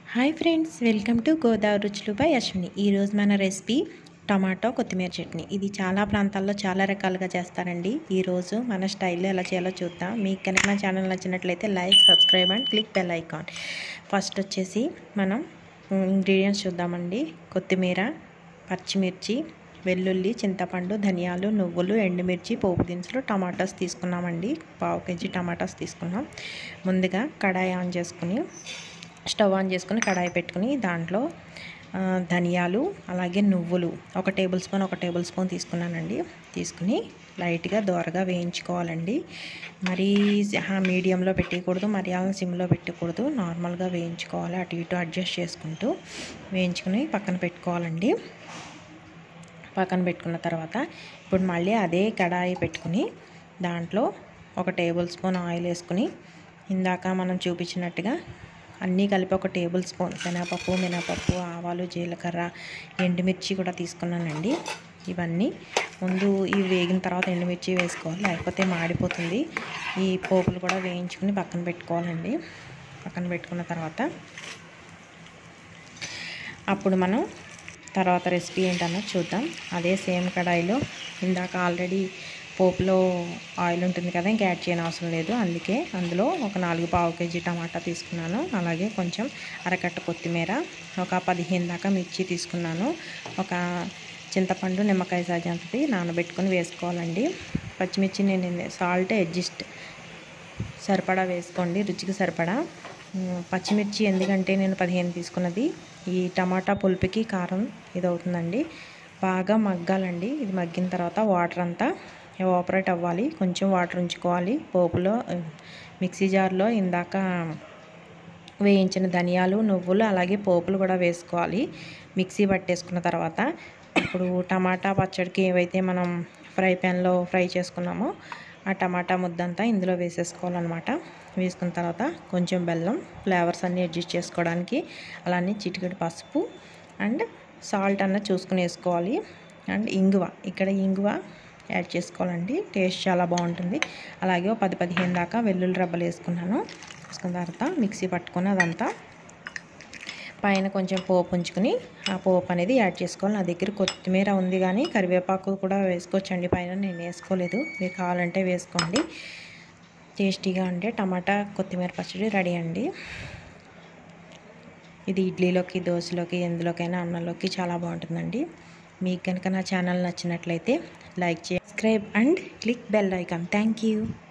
hi friends welcome to Godavari రుచులు by Ashwini ఈరోజు మన రెసిపీ టమాటో కొత్తిమీర చట్నీ ఇది చాలా ప్రాంతాల్లో చాలా రకాలుగా చేస్తారండి ఈరోజు మన స్టైల్లో ఎలా చేయాలో చూద్దాం మీకు కనుక నా ఛానల్ నచ్చినట్లయితే like subscribe and click bell icon first వచ్చేసి మనం ఇంగ్రీడియంట్స్ చూద్దామండి కొత్తిమీర పచ్చిమిర్చి వెల్లుల్లి చింతపండు ధనియాలు నువ్వులు ఎండుమిర్చి పోపు దినుసులు టమాటాస్ తీసుకున్నామండి పావు కేజీ టమాటాస్ తీసుకున్నాం ముందుగా కడాయి ఆన్ చేసుకుని స్టవ్ ఆన్ చేసుకుని కడాయి పెట్టుకుని దాంట్లో ఆ, ధనియాలు అలాగే నువ్వులు ఒక టేబుల్ స్పూన్ ఒక టేబుల్ స్పూన్ తీసుకున్నానండి తీసుకుని లైట్గా దోరగా వేయించుకోవాలండి మరీ హా- మీడియంలో పెట్టకూడదు మరి అలా సిమ్లో పెట్టకూడదు నార్మల్గా వేయించుకోవాలి అటు ఇటు అడ్జస్ట్ చేసుకుంటూ వేయించుకుని పక్కన పెట్టుకోవాలండి పక్కన పెట్టుకున్న తర్వాత ఇప్పుడు మళ్ళీ అదే కడాయి పెట్టుకుని దాంట్లో ఒక టేబుల్ స్పూన్ ఆయిల్ వేసుకుని ఇందాక మనం చూపించినట్టుగా అన్నీ కలిపి ఒక టేబుల్ స్పూన్ శనగపప్పు మినపప్పు ఆవాలు జీలకర్ర ఎండుమిర్చి కూడా తీసుకున్నానండి ఇవన్నీ ముందు ఇవి వేగిన తర్వాత ఎండుమిర్చి వేసుకోవాలి లేకపోతే మాడిపోతుంది ఈ పోపులు కూడా వేయించుకుని పక్కన పెట్టుకోవాలండి పక్కన పెట్టుకున్న తర్వాత అప్పుడు మనం తర్వాత రెసిపీ ఏంటన్నది చూద్దాం అదే సేమ్ కడాయిలో ఇందాక ఆల్రెడీ పోపులో ఆయిల్ ఉంటుంది కదా ఇంకా యాడ్ చేయని అవసరం లేదు అందుకే అందులో ఒక నాలుగు పావు కేజీ టమాటా తీసుకున్నాను అలాగే కొంచెం అరకట్ట కొత్తిమీర ఒక పదిహేను దాకా మిర్చి తీసుకున్నాను ఒక చింతపండు నిమ్మకాయ సాజంతది నానబెట్టుకొని వేసుకోవాలండి పచ్చిమిర్చి నేను సాల్ట్ అడ్జస్ట్ సరిపడా వేసుకోండి రుచికి సరిపడా ఉమ్, పచ్చిమిర్చి ఎందుకంటే నేను పదిహేను తీసుకున్నది ఈ టమాటా పులుపుకి కారం ఇది అవుతుందండి బాగా మగ్గాలండి ఇది మగ్గిన తర్వాత వాటర్ అంతా ఎవాపరేట్ అవ్వాలి కొంచెం వాటర్ ఉంచుకోవాలి పోపులో ఉమ్, మిక్సీ జార్లో ఇందాక వేయించిన ధనియాలు నువ్వులు అలాగే పోపులు కూడా వేసుకోవాలి మిక్సీ పట్టేసుకున్న తర్వాత ఇప్పుడు టమాటా పచ్చడికి ఏవైతే మనం ఫ్రై ప్యాన్లో ఫ్రై చేసుకున్నామో ఆ టమాటా ముద్దంతా ఇందులో వేసేసుకోవాలన్నమాట వేసుకున్న తర్వాత కొంచెం బెల్లం ఫ్లేవర్స్ అన్నీ అడ్జస్ట్ చేసుకోవడానికి అలానే చిటికెడు పసుపు అండ్ సాల్ట్ అన్న చూసుకుని వేసుకోవాలి అండ్ ఇంగువ ఇక్కడ ఇంగువ యాడ్ చేసుకోవాలండి టేస్ట్ చాలా బాగుంటుంది అలాగే ఒక పది పదిహేను దాకా వెల్లుల్లి రబ్బలు వేసుకున్నాను వేసుకున్న తర్వాత మిక్సీ పట్టుకొని అదంతా పైన కొంచెం పోపు ఉంచుకుని ఆ పోపు అనేది యాడ్ చేసుకోవాలి నా దగ్గర కొత్తిమీర ఉంది కానీ కరివేపాకు కూడా వేసుకోవచ్చండి పైన నేను వేసుకోలేదు మీరు కావాలంటే వేసుకోండి టేస్టీగా ఉండే టమాటా కొత్తిమీర పచ్చడి రెడీ అండి ఇది ఇడ్లీలోకి దోశలోకి ఎందులోకైనా అన్నంలోకి చాలా బాగుంటుందండి మీకు కనుక నా ఛానల్ నచ్చినట్లయితే లైక్ చేయండి subscribe and click bell icon thank you